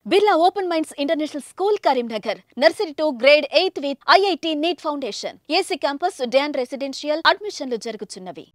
Birla open minds international school Karimnagar nursery to grade eighth with IIT NEET foundation AC campus డ్యాన్ residential అడ్మిషన్లు జరుగుతున్నవి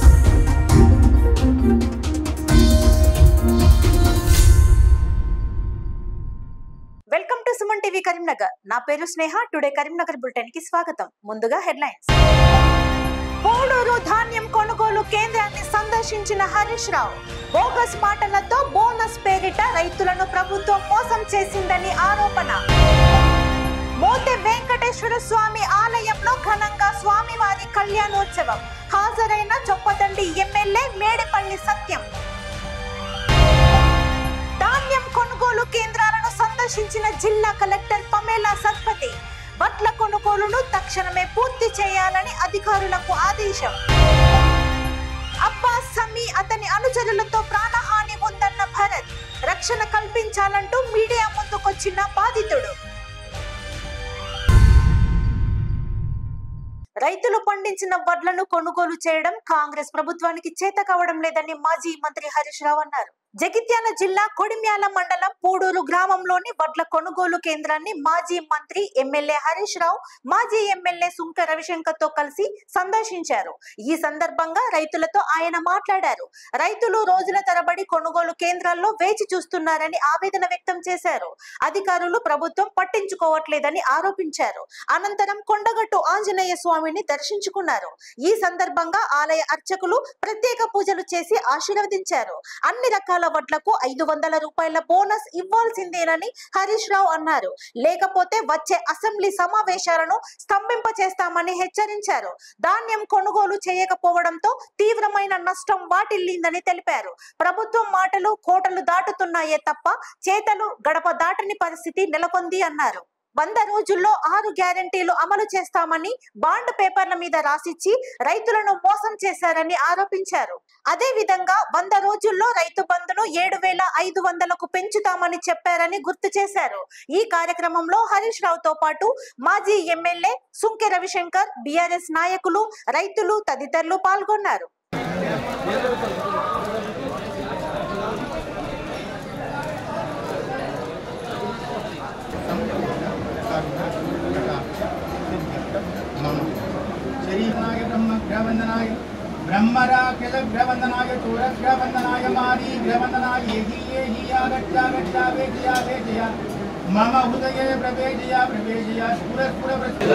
welcome to Suman TV Karimnagar నా పేరు స్నేహ today Karimnagar bulletin కి స్వాగతం ముందుగా హెడ్లైన్స్ పోడూరు ధాన్యం కొనుగోలు కేంద్రాన్ని సందర్శించిన హరీష్ రావు బోగస్ మాటలతో బోనస్ పేరిట రైతులను ప్రభుత్వం మోసం చేసిందని ఆరోపణ మోతె వెంకటేశ్వర స్వామి ఆలయంలో ఘనంగా స్వామివారి కళ్యాణోత్సవం హాజరైన చొప్పదండి ఎమ్మెల్యే మేడపల్లి సత్యం ధాన్యం కొనుగోలు కేంద్రాలను సందర్శించిన జిల్లా కలెక్టర్ పమేలా సత్పతి వడ్ల కొనుగోలును తక్షణమే పూర్తి చేయాలని అధికారులకు ఆదేశం అబ్బాస్ సమీ అతని అనుచరులతో ప్రాణహాని ఉందన్న భరత్ రక్షణ కల్పించాలంటూ మీడియా ముందుకొచ్చిన బాధితుడు రైతులు పండించిన వడ్లను కొనుగోలు చేయడం కాంగ్రెస్ ప్రభుత్వానికి చేత కావడం లేదని మాజీ మంత్రి హరీష్ రావు అన్నారు జగిత్యాల జిల్లా కొడిమ్యాల మండలం పూడూరు గ్రామంలోని వడ్ల కొనుగోలు కేంద్రాన్ని మాజీ మంత్రి ఎమ్మెల్యే హరీష్ రావు మాజీ ఎమ్మెల్యే సుంక రవిశంకర్ తో కలిసి సందర్శించారు ఈ సందర్భంగా రైతులతో ఆయన మాట్లాడారు రైతులు రోజుల తరబడి కొనుగోలు కేంద్రాల్లో వేచి చూస్తున్నారని ఆవేదన వ్యక్తం చేశారు అధికారులు ప్రభుత్వం పట్టించుకోవట్లేదని ఆరోపించారు అనంతరం కొండగట్టు ఆంజనేయ స్వామిని దర్శించుకున్నారు ఈ సందర్భంగా ఆలయ అర్చకులు ప్రత్యేక పూజలు చేసి ఆశీర్వదించారు అన్ని రకాల వడ్లకు ఐదు వందల రూపాయల బోనస్ ఇవ్వాల్సిందేనని హరీష్ రావు అన్నారు లేకపోతే వచ్చే అసెంబ్లీ సమావేశాలను స్తంభింప చేస్తామని హెచ్చరించారు ధాన్యం కొనుగోలు చేయకపోవడంతో తీవ్రమైన నష్టం వాటిల్లిందని తెలిపారు ప్రభుత్వం మాటలు కోటలు దాటుతున్నాయే తప్ప చేతలు గడప దాటని పరిస్థితి నెలకొంది అన్నారు వంద రోజుల్లో ఆరు గ్యారంటీలు అమలు చేస్తామని బాండ్ పేపర్ల మీద రాసిచ్చి రైతులను మోసం చేశారని ఆరోపించారు అదే విధంగా వంద రోజుల్లో రైతు బంధును ఏడు వేల ఐదు వందలకు పెంచుతామని చెప్పారని గుర్తు చేశారు ఈ కార్యక్రమంలో హరీష్ రావుతో పాటు మాజీ ఎమ్మెల్యే సుంకె రవిశంకర్ బీఆర్ఎస్ నాయకులు రైతులు తదితరులు పాల్గొన్నారు శరీరాయ బ్రహ్మగ్రవందనాయ బ్రహ్మరాఖిలగ్రవందనాయ చూరగ్రవందనాయ మారీ గ్రవందనాయ ఏహి ఏహి ఆగచ్చాగచ్చా వేజయా వేజయ మమ హృదయే ప్రవేశయ ప్రవేశయ స్ఫుర స్ఫుర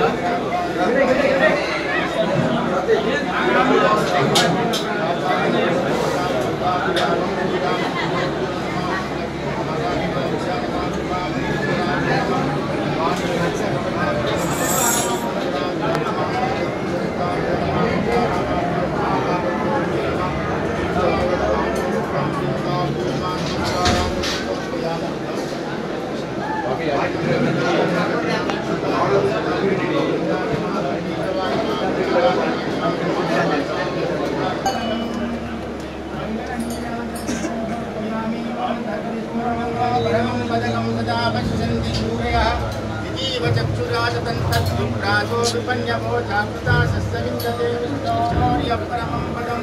పరమం పదకం సదా పశ్యంతి సూర్యः ఇతీవ చక్షురాజతంతద్విప్రాసో విపన్యమో జాగృతా సస్సవిందతే విష్ణోర్య పరమం పదం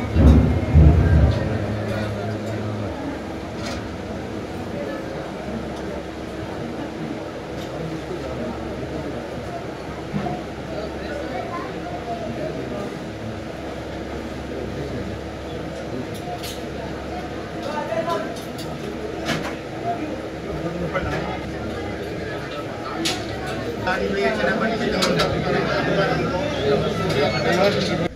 అన్వేషణ పండితం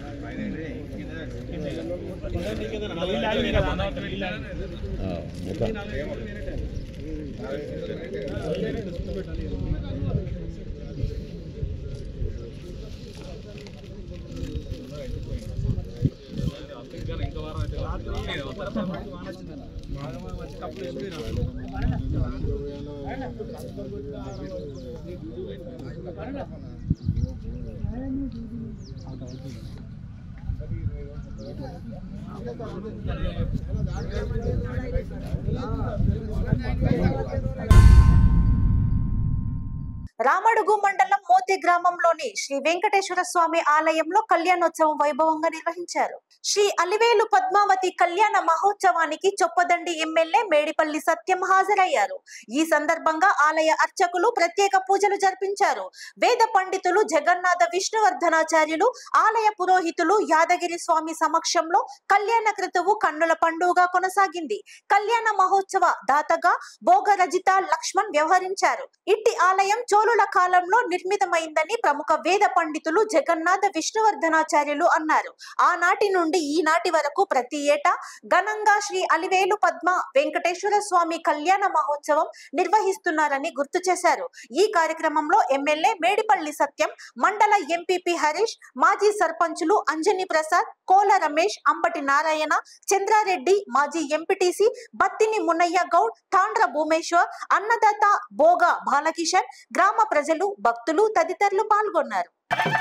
రామడు మడుగు మండలం మోతి గ్రామంలోని శ్రీ వెంకటేశ్వర స్వామి ఆలయంలో కళ్యాణోత్సవం వైభవంగా నిర్వహించారు శ్రీ అలివేలు పద్మావతి కళ్యాణ మహోత్సవానికి చొప్పదండి ఎమ్మెల్యే మేడిపల్లి సత్యం హాజరయ్యారు ఈ సందర్భంగా ఆలయ అర్చకులు ప్రత్యేక పూజలు జరిపించారు వేద పండితులు జగన్నాథ విష్ణువర్ధనాచార్యులు ఆలయ పురోహితులు యాదగిరి స్వామి సమక్షంలో కళ్యాణ క్రతువు కన్నుల పండుగ కొనసాగింది కళ్యాణ మహోత్సవ దాతగా భోగ రజిత లక్ష్మణ్ వ్యవహరించారు ఇట్టి ఆలయం చోళుల కాలంలో నిర్మితమైందని ప్రముఖ వేద పండితులు జగన్నాథ విష్ణువర్ధనాచార్యులు అన్నారు ఆనాటి నుండి ఈనాటి వరకు ప్రతి ఏటా ఘనంగా శ్రీ అలివేలు పద్మ వెంకటేశ్వర స్వామి కళ్యాణ మహోత్సవం నిర్వహిస్తున్నారని గుర్తు చేశారు ఈ కార్యక్రమంలో ఎమ్మెల్యే మేడిపల్లి సత్యం మండల ఎంపీపీ హరీష్ మాజీ సర్పంచులు అంజని ప్రసాద్ కోల రమేష్ అంబటి నారాయణ చంద్రారెడ్డి మాజీ ఎంపీటీసీ బత్తిని మున్నయ్య గౌడ్ తాండ్ర భూమేశ్వర్ అన్నదాత బోగ బాలకిషన్ గ్రామ ప్రజలు భక్తులు తదితరులు పాల్గొన్నారు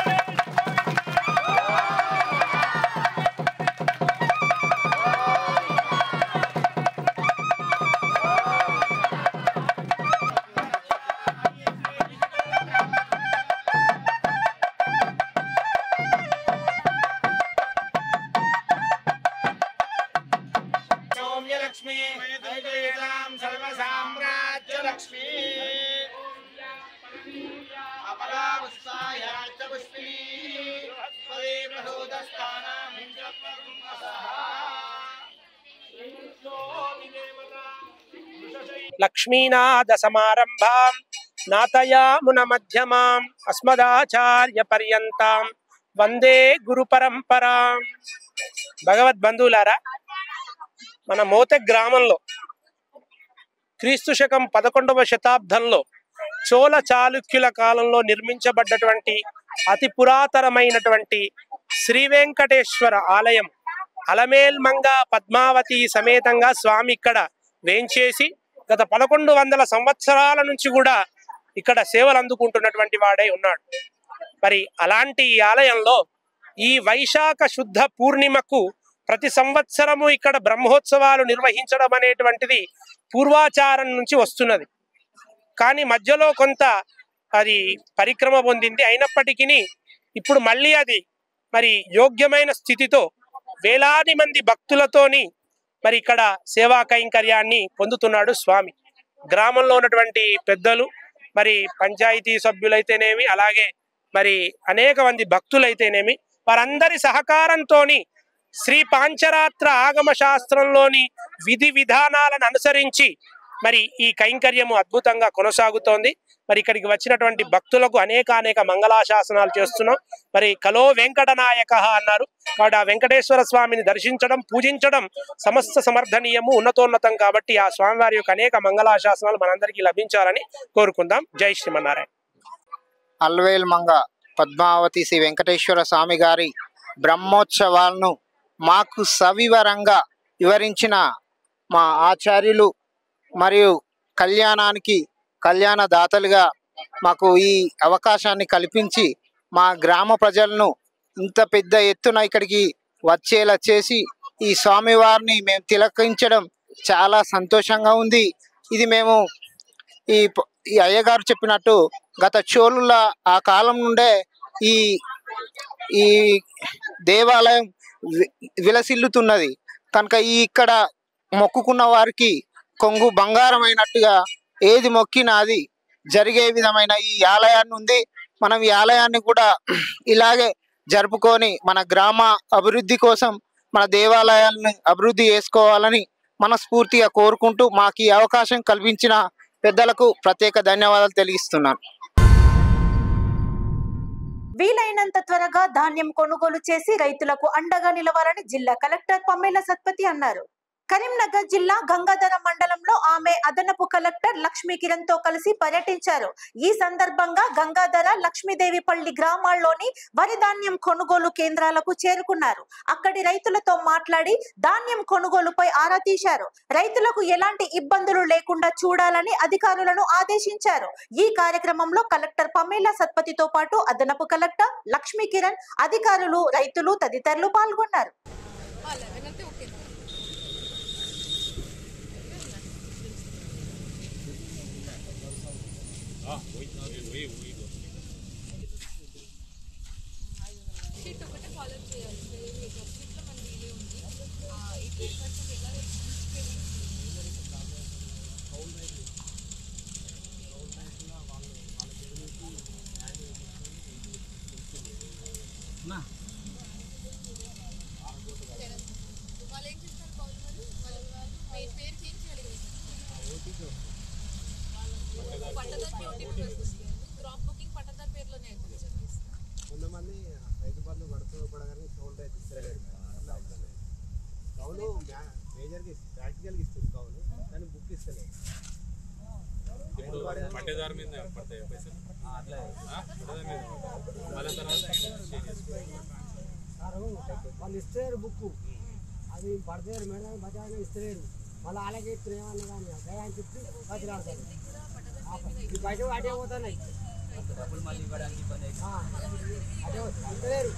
సౌమ్యలక్ష్మి వైదేహీనాం సర్వసామ్రాజ్యలక్ష్మి అపరావస్థాయ చ పుష్పిణీ పదే ప్రసోదస్థానాం లక్ష్మీనాథ సమారంభాం నాతయామున మధ్యమాం అస్మదాచార్య పర్యంతాం వందే గురు పరంపరాం భగవద్ బంధువులారా మన మోత గ్రామంలో క్రీస్తు శకం పదకొండవ శతాబ్దంలో చోళ చాళుక్యుల కాలంలో నిర్మించబడ్డటువంటి అతి పురాతనమైనటువంటి శ్రీ వెంకటేశ్వర ఆలయం అలమేల్మంగ పద్మావతి సమేతంగా స్వామి ఇక్కడ వేంచేసి గత పదకొండు వందల సంవత్సరాల నుంచి కూడా ఇక్కడ సేవలు అందుకుంటున్నటువంటి వాడై ఉన్నాడు మరి అలాంటి ఈ ఆలయంలో ఈ వైశాఖ శుద్ధ పూర్ణిమకు ప్రతి సంవత్సరము ఇక్కడ బ్రహ్మోత్సవాలు నిర్వహించడం అనేటువంటిది పూర్వాచారం నుంచి వస్తున్నది కానీ మధ్యలో కొంత అది పరిక్రమ పొందింది అయినప్పటికీ ఇప్పుడు మళ్ళీ అది మరి యోగ్యమైన స్థితితో వేలాది మంది భక్తులతోని మరి ఇక్కడ సేవా కైంకర్యాన్ని పొందుతున్నాడు స్వామి గ్రామంలో ఉన్నటువంటి పెద్దలు మరి పంచాయతీ సభ్యులైతేనేమి అలాగే మరి అనేక మంది భక్తులైతేనేమి వారందరి సహకారంతోని శ్రీ పాంచరాత్ర ఆగమ శాస్త్రంలోని విధి విధానాలను అనుసరించి మరి ఈ కైంకర్యము అద్భుతంగా కొనసాగుతోంది మరి ఇక్కడికి వచ్చినటువంటి భక్తులకు అనేక అనేక మంగళాశాసనాలు చేస్తున్నాం మరి కలో వెంకటనాయక అన్నారు కాబట్టి ఆ వెంకటేశ్వర స్వామిని దర్శించడం పూజించడం సమస్త సమర్థనీయము ఉన్నతోన్నతం కాబట్టి ఆ స్వామివారి యొక్క అనేక మంగళాశాసనాలు మనందరికీ లభించాలని కోరుకుందాం జై శ్రీమన్నారాయణ అల్వేల్ మంగ పద్మావతి శ్రీ వెంకటేశ్వర స్వామి గారి బ్రహ్మోత్సవాలను మాకు సవివరంగా వివరించిన మా ఆచార్యులు మరియు కళ్యాణానికి కళ్యాణ దాతలుగా మాకు ఈ అవకాశాన్ని కల్పించి మా గ్రామ ప్రజలను ఇంత పెద్ద ఎత్తున ఇక్కడికి వచ్చేలా చేసి ఈ స్వామివారిని మేము తిలకించడం చాలా సంతోషంగా ఉంది ఇది మేము ఈ ప- ఈ అయ్యగారు చెప్పినట్టు గత చోళుల ఆ కాలం నుండే ఈ ఈ దేవాలయం వి- విలసిల్లుతున్నది కనుక ఈ ఇక్కడ మొక్కుకున్న వారికి కొంగు బంగారం అయినట్టుగా ఏది మొక్కినా అది జరిగే విధమైన ఈ ఆలయాన్ని ఉంది మనం ఈ ఆలయాన్ని కూడా ఇలాగే జరుపుకొని మన గ్రామ అభివృద్ధి కోసం మన దేవాలయాలను అభివృద్ధి చేసుకోవాలని మనస్ఫూర్తిగా కోరుకుంటూ మాకు ఈ అవకాశం కల్పించిన పెద్దలకు ప్రత్యేక ధన్యవాదాలు తెలియజేస్తున్నాను వీలైనంత త్వరగా ధాన్యం కొనుగోలు చేసి రైతులకు అండగా నిలవాలని జిల్లా కలెక్టర్ పమ్మేల సత్పతి అన్నారు కరీంనగర్ జిల్లా గంగాధర మండలంలో ఆమె అదనపు కలెక్టర్ లక్ష్మీ కిరణ్ తో కలిసి పర్యటించారు ఈ సందర్భంగా గంగాధర లక్ష్మీదేవిపల్లి గ్రామాల్లోని వరి ధాన్యం కొనుగోలు కేంద్రాలకు చేరుకున్నారు అక్కడి రైతులతో మాట్లాడి ధాన్యం కొనుగోలుపై ఆరా తీశారు రైతులకు ఎలాంటి ఇబ్బందులు లేకుండా చూడాలని అధికారులను ఆదేశించారు ఈ కార్యక్రమంలో కలెక్టర్ పమేలా సత్పతితో పాటు అదనపు కలెక్టర్ లక్ష్మీ కిరణ్ అధికారులు రైతులు తదితరులు పాల్గొన్నారు క్రాప్ బుకింగ్ పట్టదారు పేరులోనే అవుతుంది కొంతమంది రైతు బంధు పడుతూ పడగానే కౌలు రైతు ఇస్తలేరు అట్లా అవుతుంది కౌలు మ్యా- మేజర్కి ప్రాక్టికల్గా ఇస్తుంది కౌలు కానీ బుక్ ఇస్తలేదు ఇప్పుడు పట్టేదారు మీద పడతాయి పైసలు అట్లా ఆ? పట్టేదారు మీద పడతాయి. మళ్ళీ తర్వాత షేర్ చేసుకోవాలి సారు వాళ్ళు ఇస్తలేరు బుక్ అది పడతారు మేడం బజార్లో ఇస్తలేరు మళ్ళీ అలాగే ఇస్తున్నామన్నా కానీ దయా అని చెప్పి బతిలాడతారు ఈ బయట అటే పోతున్నాయి డబ్బులు మళ్ళీ ఇవ్వడానికి ఇబ్బంది ఆ, అటే పోతున్నాయి ఇస్తలేరు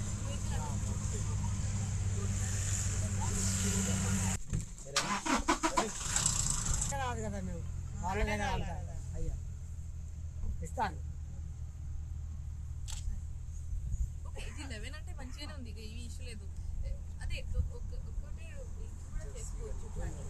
రాదు కదా మేము వాళ్ళనే కదా అంతా అయ్యా ఇస్తాను ఓకే ఇది లెవెన్ అంటే మంచిగానే ఉంది ఇక ఈ ఇష్యూ లేదు అదే ఒక- ఒక- ఒకటి ఇది కూడా చేసుకోవచ్చు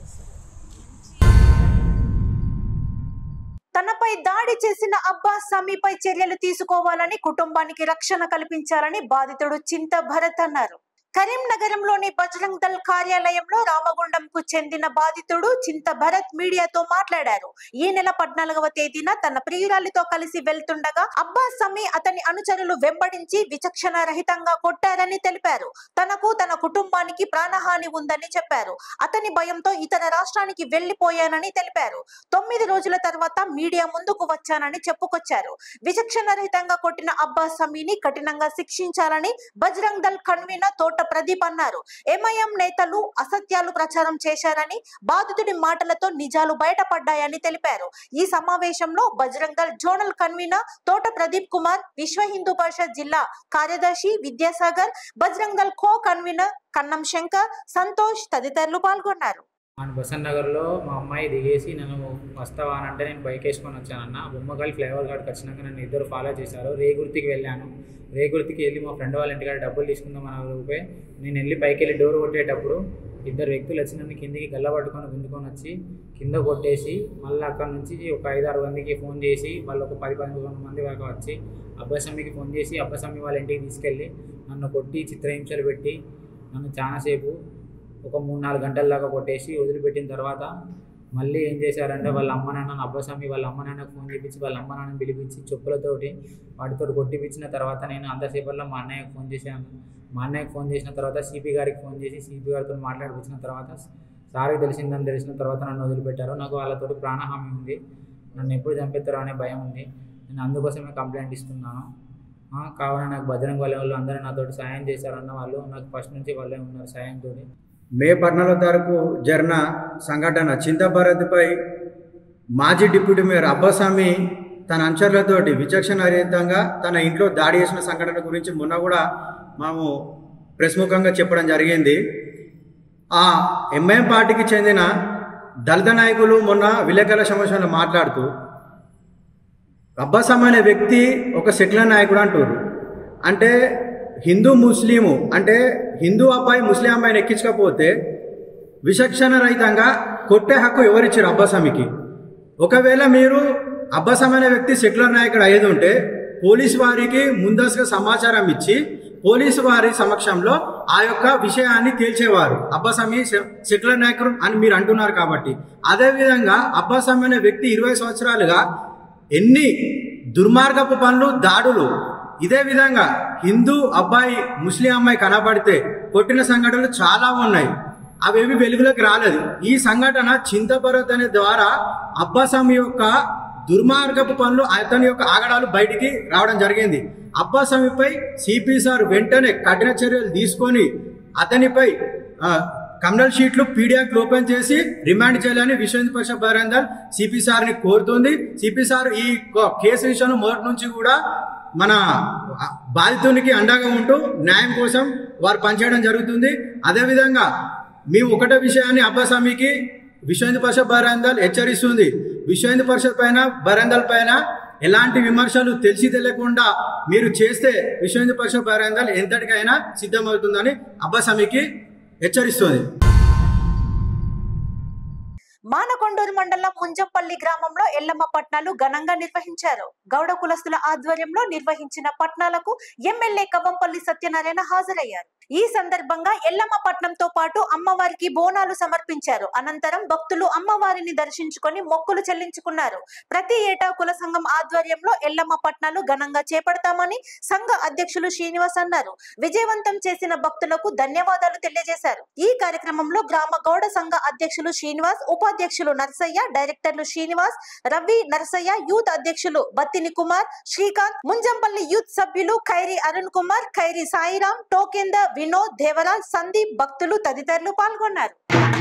తనపై దాడి చేసిన అబ్బాస్ సమీపై చర్యలు తీసుకోవాలని కుటుంబానికి రక్షణ కల్పించాలని బాధితుడు చింత భరత్ అన్నారు కరీంనగరంలోని బజరంగ్ దళ్ కార్యాలయంలో రామగుండంకు చెందిన బాధితుడు చింత భరత్ మీడియాతో మాట్లాడారు ఈ నెల పద్నాలుగవ తేదీన తన ప్రియురాలితో కలిసి వెళ్తుండగా అబ్బాస్ సమీ అతని అనుచరులు వెంబడించి విచక్షణ రహితంగా కొట్టారని తెలిపారు తనకు తన కుటుంబానికి ప్రాణహాని ఉందని చెప్పారు అతని భయంతో ఇతర రాష్ట్రానికి వెళ్లిపోయానని తెలిపారు తొమ్మిది రోజుల తర్వాత మీడియా ముందుకు వచ్చానని చెప్పుకొచ్చారు విచక్షణ రహితంగా కొట్టిన అబ్బాస్ సమీని కఠినంగా శిక్షించాలని బజరంగ్ దళ్ కన్వీనర్ తోట ప్రదీప్ అన్నారు ఎంఐఎం నేతలు అసత్యాలు ప్రచారం చేశారని బాధితుడి మాటలతో నిజాలు బయటపడ్డాయని తెలిపారు ఈ సమావేశంలో బజరంగ్ దళ్ జోనల్ కన్వీనర్ తోట ప్రదీప్ కుమార్ విశ్వ హిందూ పరిషత్ జిల్లా కార్యదర్శి విద్యాసాగర్ బజరంగ్ దళ్ కో కన్వీనర్ కన్నం శంకర్ సంతోష్ తదితరులు పాల్గొన్నారు అండ్ బసన్ నగర్లో మా అమ్మాయి దిగేసి నన్ను వస్తావా అని అంటే నేను బైక్ వేసుకొని వచ్చానన్న బొమ్మకాయలు ఫ్లేవర్ కాడికి వచ్చినాక నన్ను ఇద్దరు ఫాలో చేశారు రేగుర్తికి వెళ్ళాను రేగుర్తికి వెళ్ళి మా ఫ్రెండ్ వాళ్ళ ఇంటికాడ డబ్బులు తీసుకుందాం అని రూపాయి నేను వెళ్ళి పైకి వెళ్ళి డోర్ కొట్టేటప్పుడు ఇద్దరు వ్యక్తులు వచ్చి నన్ను కిందికి గల్ల పట్టుకొని గుంజుకొని వచ్చి కింద కొట్టేసి మళ్ళీ అక్కడ నుంచి ఒక ఐదు ఆరు మందికి ఫోన్ చేసి వాళ్ళు ఒక పది పదిహేను మంది దాకా వచ్చి అబ్బాసమ్మికి ఫోన్ చేసి అబ్బాసమ్మి వాళ్ళ ఇంటికి తీసుకెళ్ళి నన్ను కొట్టి చిత్రహింసలు పెట్టి నన్ను చాలాసేపు ఒక మూడు నాలుగు గంటల దాకా కొట్టేసి వదిలిపెట్టిన తర్వాత మళ్ళీ ఏం చేశారంటే వాళ్ళ అమ్మ నాన్న అబ్బస్వామి వాళ్ళ అమ్మ నాన్నకు ఫోన్ చేపించి వాళ్ళ అమ్మ నాన్నని పిలిపించి చెప్పులతోటి వాటితో కొట్టిపించిన తర్వాత నేను అంతసేపట్లో మా అన్నయ్యకు ఫోన్ చేశాను మా అన్నయ్యకు ఫోన్ చేసిన తర్వాత సిపి గారికి ఫోన్ చేసి సిపి గారితో మాట్లాడిపించిన తర్వాత సార్కి తెలిసిందని తెలిసిన తర్వాత నన్ను వదిలిపెట్టారు నాకు వాళ్ళతోటి ప్రాణహామీ ఉంది నన్ను ఎప్పుడు చంపేస్తారో అనే భయం ఉంది నేను అందుకోసమే కంప్లైంట్ ఇస్తున్నాను ఆ, కావున నాకు బజరంగ వాళ్ళ వాళ్ళు అందరూ నాతోటి సాయం చేశారన్న వాళ్ళు నాకు ఫస్ట్ నుంచి వాళ్ళే ఉన్నారు సాయంతో మే పద్నాలుగో తారీఖు జరిగిన సంఘటన చింతభారత్పై మాజీ డిప్యూటీ మేయర్ అబ్బాస్వామి తన అనుచరులతోటి విచక్షణరహితంగా తన ఇంట్లో దాడి చేసిన సంఘటన గురించి మొన్న కూడా మేము ప్రెస్ ముఖంగా చెప్పడం జరిగింది ఆ ఎంఐఎం పార్టీకి చెందిన దళిత నాయకులు మొన్న విలేకరుల సమావేశంలో మాట్లాడుతూ అబ్బాసం అనే వ్యక్తి ఒక సెక్యులర్ నాయకుడు అంటారు అంటే హిందూ ముస్లిము అంటే హిందూ అబ్బాయి ముస్లిం అబ్బాయిని ఎక్కించకపోతే విచక్షణ రహితంగా కొట్టే హక్కు ఎవరిచ్చారు అబ్బాసమికి ఒకవేళ మీరు అబ్బాసం అనే వ్యక్తి సెక్యులర్ నాయకుడు అయ్యేది ఉంటే పోలీసు వారికి ముందస్తుగా సమాచారం ఇచ్చి పోలీసు వారి సమక్షంలో ఆ యొక్క విషయాన్ని తేల్చేవారు అబ్బాసమి సె- సెక్యులర్ నాయకుడు అని మీరు అంటున్నారు కాబట్టి అదేవిధంగా అబ్బాసమి అనే వ్యక్తి ఇరవై సంవత్సరాలుగా ఎన్ని దుర్మార్గపు పనులు దాడులు ఇదే విధంగా హిందూ అబ్బాయి ముస్లిం అమ్మాయి కనబడితే కొట్టిన సంఘటనలు చాలా ఉన్నాయి అవేవి వెలుగులోకి రాలేదు ఈ సంఘటన చింతపర్వత్ అనే ద్వారా అబ్బాస్వామి యొక్క దుర్మార్గపు పనులు అతని యొక్క ఆగడాలు బయటికి రావడం జరిగింది అబ్బాస్వామిపై సిపి సార్ వెంటనే కఠిన చర్యలు తీసుకొని అతనిపై ఆ, కమ్నల్ షీట్లు పీడియాక్ ఓపెన్ చేసి రిమాండ్ చేయాలని విశ్వ హిందూ పరిషత్ బహిరంగ సిపి సార్ని కోరుతుంది సిపి సార్ ఈ కొ- కేసు విషయంలో మొదటి నుంచి కూడా మన బాధితునికి అండగా ఉంటూ న్యాయం కోసం వారు పనిచేయడం జరుగుతుంది అదేవిధంగా మేము ఒకటే విషయాన్ని అబ్బాస్వామికి విశ్వ హిందూ పరిషత్ బహిరంగల్ హెచ్చరిస్తుంది విశ్వ హిందూ పరిషత్ పైన బహిరంగల్ పైన ఎలాంటి విమర్శలు తెలిసి తెలియకుండా మీరు చేస్తే విశ్వ హిందూ పరిషత్ బహిరంగల్ ఎంతటికైనా సిద్ధమవుతుందని అబ్బాస్వామికి హెచ్చరిస్తుంది మానకొండూరు మండలం ముంజంపల్లి గ్రామంలో ఎల్లమ్మ పట్నాలు ఘనంగా నిర్వహించారు గౌడ కులస్తుల ఆధ్వర్యంలో నిర్వహించిన పట్నాలకు ఎమ్మెల్యే కవ్వంపల్లి సత్యనారాయణ హాజరయ్యారు ఈ సందర్భంగా ఎల్లమ్మపట్నంతో పాటు అమ్మవారికి బోనాలు సమర్పించారు అనంతరం భక్తులు అమ్మవారిని దర్శించుకొని మొక్కులు చెల్లించుకున్నారు ప్రతి ఏటా కుల సంఘం ఆధ్వర్యంలో ఎల్లమ్మ పట్నాలు ఘనంగా చేపడతామని సంఘ అధ్యక్షులు శ్రీనివాస్ అన్నారు విజయవంతం చేసిన భక్తులకు ధన్యవాదాలు తెలియజేశారు ఈ కార్యక్రమంలో గ్రామ గౌడ సంఘ అధ్యక్షులు శ్రీనివాస్ ఉపాధ్యక్షులు నరసయ్య డైరెక్టర్లు శ్రీనివాస్ రవి నరసయ్య యూత్ అధ్యక్షులు బత్తిని కుమార్ శ్రీకాంత్ ముంజంపల్లి యూత్ సభ్యులు ఖైరి అరుణ్ కుమార్ ఖైరి సాయిరాం టోకేంద వినోద్ దేవరాజ్ సందీప్ భక్తులు తదితరులు పాల్గొన్నారు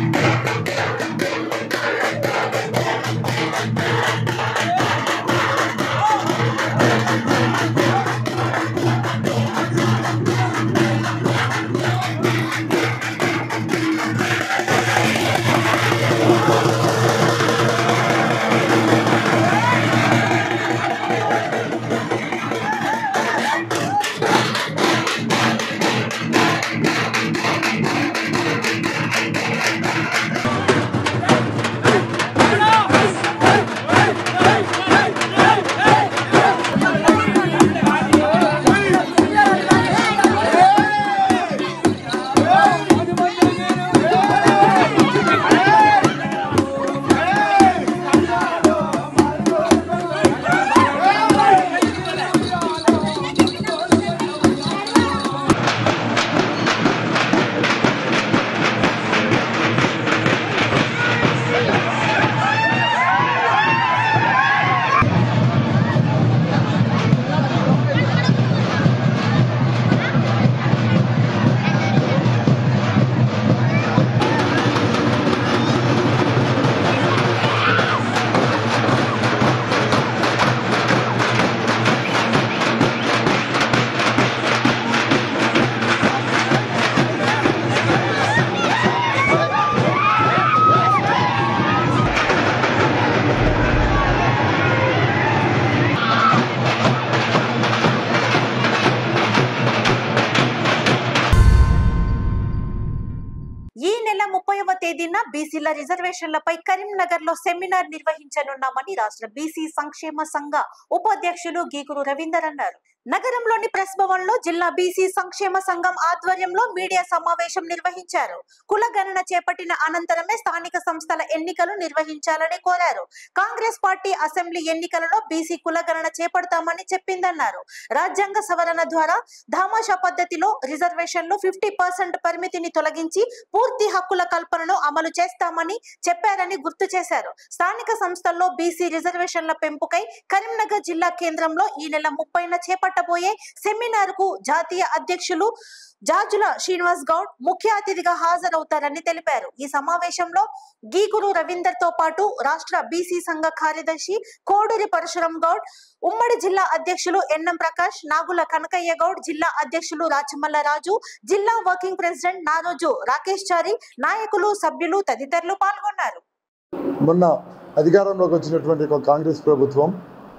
ఈ నెల ముప్పైవ తేదీన బీసీల రిజర్వేషన్లపై కరీంనగర్ లో సెమినార్ నిర్వహించనున్నామని రాష్ట్ర బీసీ సంక్షేమ సంఘ ఉపాధ్యక్షులు గీకురు రవీందర్ అన్నారు నగరంలోని ప్రెస్ భవన్ లో జిల్లా బీసీ సంక్షేమ సంఘం ఆధ్వర్యంలో మీడియా సమావేశం నిర్వహించారు కుల గణన చేపట్టిన అనంతరమే స్థానిక సంస్థల ఎన్నికలు నిర్వహించాలని కోరారు కాంగ్రెస్ పార్టీ అసెంబ్లీ ఎన్నికలలో బీసీ కుల గణన చేపడతామని చెప్పిందన్నారు రాజ్యాంగ సవరణ ద్వారా ధామాషా పద్ధతిలో రిజర్వేషన్లు ఫిఫ్టీ పర్సెంట్ పరిమితిని తొలగించి పూర్తి హక్కుల కల్పనను అమలు చేస్తామని చెప్పారని గుర్తు చేశారు స్థానిక సంస్థల్లో బీసీ రిజర్వేషన్ల పెంపుకై కరీంనగర్ జిల్లా కేంద్రంలో ఈ నెల ముప్పైన చేపట్టబోయే సెమినార్ కు జాతీయ అధ్యక్షులు జాజుల శ్రీనివాస్ గౌడ్ ముఖ్య అతిథిగా హాజరవుతారని తెలిపారు ఈ సమావేశంలో గీగురు రవీందర్ తో పాటు రాష్ట్ర బీసీ సంఘ కార్యదర్శి కోడూరి పరశురం గౌడ్ ఉమ్మడి జిల్లా అధ్యక్షులు ఎన్ఎం ప్రకాష్ నాగుల కనకయ్య గౌడ్ జిల్లా అధ్యక్షులు రాచమల్ల రాజు జిల్లా వర్కింగ్ ప్రెసిడెంట్ నారోజు రాకేష్ చారి నాయకులు సభ్యులు తదితరులు పాల్గొన్నారు మొన్న అధికారంలోకి వచ్చినటువంటి ఒక కాంగ్రెస్ ప్రభుత్వం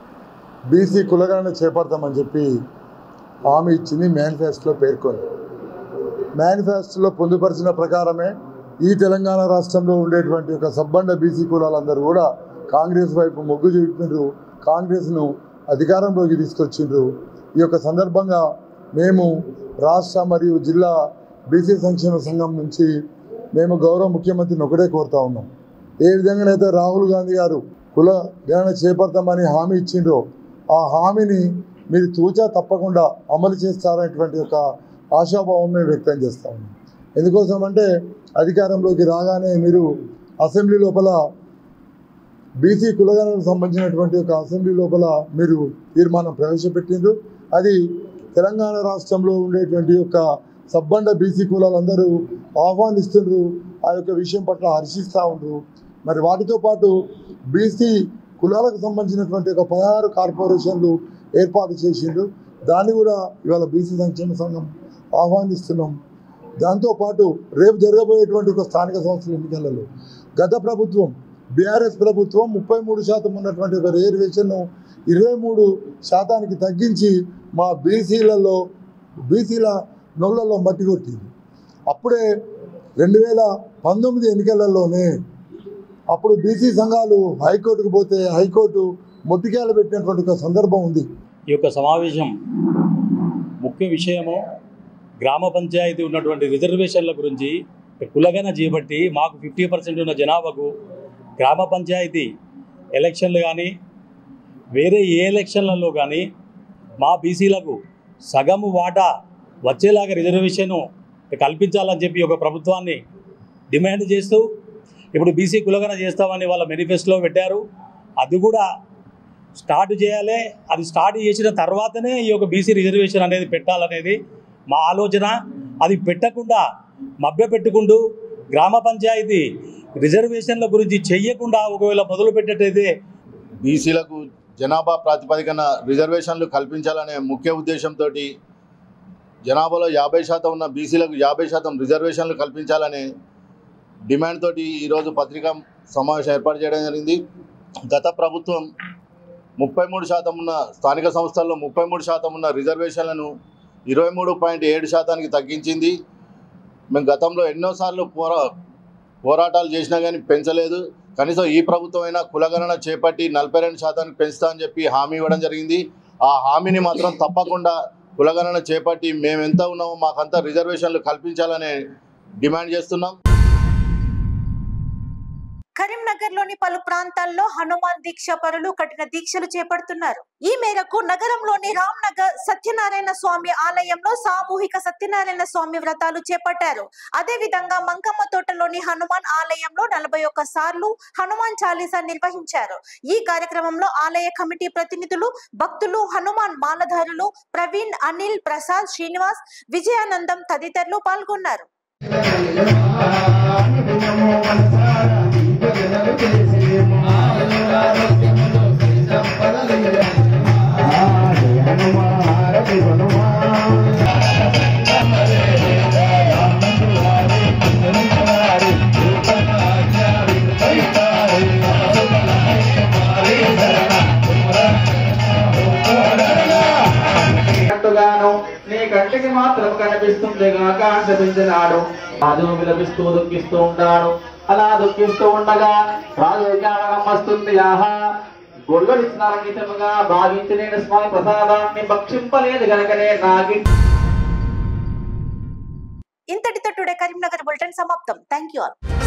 బీసీ కులగణన చేపడతామని చెప్పి హామీ ఇచ్చింది మేనిఫెస్టోలో పేర్కొంది మేనిఫెస్టోలో పొందుపరిచిన ప్రకారమే ఈ తెలంగాణ రాష్ట్రంలో ఉండేటువంటి ఒక సబ్బండ బీసీ కులాలందరూ కూడా కాంగ్రెస్ వైపు మొగ్గు చూపిండ్రు కాంగ్రెస్ను అధికారంలోకి తీసుకొచ్చిండ్రు ఈ యొక్క సందర్భంగా మేము రాష్ట్ర మరియు జిల్లా బీసీ సంక్షేమ సంఘం నుంచి మేము గౌరవ ముఖ్యమంత్రిని ఒకటే కోరుతా ఉన్నాం ఏ విధంగానైతే రాహుల్ గాంధీ గారు కుల గణన చేపడతామని హామీ ఇచ్చిండ్రో ఆ హామీని మీరు తూచా తప్పకుండా అమలు చేస్తారనేటువంటి ఒక ఆశాభావం మేము వ్యక్తం చేస్తా ఉన్నాం ఎందుకోసం అంటే అధికారంలోకి రాగానే మీరు అసెంబ్లీ లోపల బీసీ కులగణకు సంబంధించినటువంటి ఒక అసెంబ్లీ లోపల మీరు తీర్మానం ప్రవేశపెట్టిండ్రు అది తెలంగాణ రాష్ట్రంలో ఉండేటువంటి ఒక సబ్బండ బీసీ కులాలందరూ ఆహ్వానిస్తుండ్రు ఆ యొక్క విషయం పట్ల హర్షిస్తూ ఉండ్రు మరి వాటితో పాటు బీసీ కులాలకు సంబంధించినటువంటి ఒక పదహారు కార్పొరేషన్లు ఏర్పాటు చేసిండ్రు దాన్ని కూడా ఇవాళ బీసీ సంక్షేమ సంఘం ఆహ్వానిస్తున్నాం దాంతోపాటు రేపు జరగబోయేటువంటి ఒక స్థానిక సంస్థల ఎన్నికలలో గత ప్రభుత్వం బీఆర్ఎస్ ప్రభుత్వం ముప్పై మూడు శాతం ఉన్నటువంటి ఒక రిజర్వేషన్ను ఇరవై మూడు శాతానికి తగ్గించి మా బీసీలలో బీసీల నోళ్లలో మట్టి కొట్టింది అప్పుడే రెండు వేల పంతొమ్మిది ఎన్నికలలోనే అప్పుడు బీసీ సంఘాలు హైకోర్టుకు పోతే హైకోర్టు మొట్టికాయలు పెట్టినటువంటి ఒక సందర్భం ఉంది ఈ యొక్క సమావేశం ముఖ్య విషయము గ్రామ పంచాయతీ ఉన్నటువంటి రిజర్వేషన్ల గురించి కులగన చేపట్టి మాకు ఫిఫ్టీ పర్సెంట్ ఉన్న జనాభాకు గ్రామ పంచాయతీ ఎలక్షన్లు కానీ వేరే ఏ ఎలక్షన్లలో కానీ మా బీసీలకు సగము వాటా వచ్చేలాగా రిజర్వేషన్ కల్పించాలని చెప్పి ఒక ప్రభుత్వాన్ని డిమాండ్ చేస్తూ ఇప్పుడు బీసీ కులగన చేస్తామని వాళ్ళ మేనిఫెస్టోలో పెట్టారు అది కూడా స్టార్ట్ చేయాలి అది స్టార్ట్ చేసిన తర్వాతనే ఈ యొక్క బీసీ రిజర్వేషన్ అనేది పెట్టాలనేది మా ఆలోచన అది పెట్టకుండా మభ్య పెట్టుకుంటూ గ్రామ పంచాయతీ రిజర్వేషన్ల గురించి చెయ్యకుండా ఒకవేళ మొదలు పెట్టేటైతే బీసీలకు జనాభా ప్రాతిపదికన రిజర్వేషన్లు కల్పించాలనే ముఖ్య ఉద్దేశంతో జనాభాలో యాభై శాతం ఉన్న బీసీలకు యాభై శాతం రిజర్వేషన్లు కల్పించాలనే డిమాండ్ తోటి ఈరోజు పత్రికా సమావేశం ఏర్పాటు చేయడం జరిగింది గత ప్రభుత్వం ముప్పై మూడు శాతం ఉన్న స్థానిక సంస్థల్లో ముప్పై మూడు శాతం ఉన్న రిజర్వేషన్లను ఇరవై మూడు పాయింట్ ఏడు శాతానికి తగ్గించింది మేము గతంలో ఎన్నోసార్లు పోరా పోరాటాలు చేసినా కానీ పెంచలేదు కనీసం ఈ ప్రభుత్వం అయినా కులగణన చేపట్టి నలభై రెండు శాతానికి పెంచుతా అని చెప్పి హామీ ఇవ్వడం జరిగింది ఆ హామీని మాత్రం తప్పకుండా కులగణన చేపట్టి మేము ఎంత ఉన్నామో మాకంతా రిజర్వేషన్లు కల్పించాలని డిమాండ్ చేస్తున్నాం కరీంనగర్ లోని పలు ప్రాంతాల్లో హనుమాన్ దీక్ష పరులు కఠిన దీక్షలు చేపడుతున్నారు ఈ మేరకు నగరంలోని రామ్ నగర్ సత్యనారాయణ స్వామి ఆలయంలో సామూహిక సత్యనారాయణ స్వామి వ్రతాలు చేపట్టారు అదే విధంగా మంకమ్మ తోటలోని హనుమాన్ ఆలయంలో నలభై ఒక్క సార్లు హనుమాన్ చాలీసా నిర్వహించారు ఈ కార్యక్రమంలో ఆలయ కమిటీ ప్రతినిధులు భక్తులు హనుమాన్ మాలధారులు ప్రవీణ్ అనిల్ ప్రసాద్ శ్రీనివాస్ విజయానందం తదితరులు పాల్గొన్నారు అన్నట్టుగాను నీ కంటికి మాత్రం కనిపిస్తుంది గాక అంటపించినాడు రాజు విలపిస్తూ దుఃఖిస్తూ ఉంటాడు అలా దుఃఖిస్తూ ఉండగా రాజు జ్ఞానం వస్తుంది ఆహా గొల్లడిచ్చిన రంగితముగా భావించి నేను స్వామి ప్రసాదాన్ని భక్షింపలేదు గనకనే నాకి ఇంతటితో టుడే కరీంనగర్ బులెటిన్ సమాప్తం థ్యాంక్ యూ ఆల్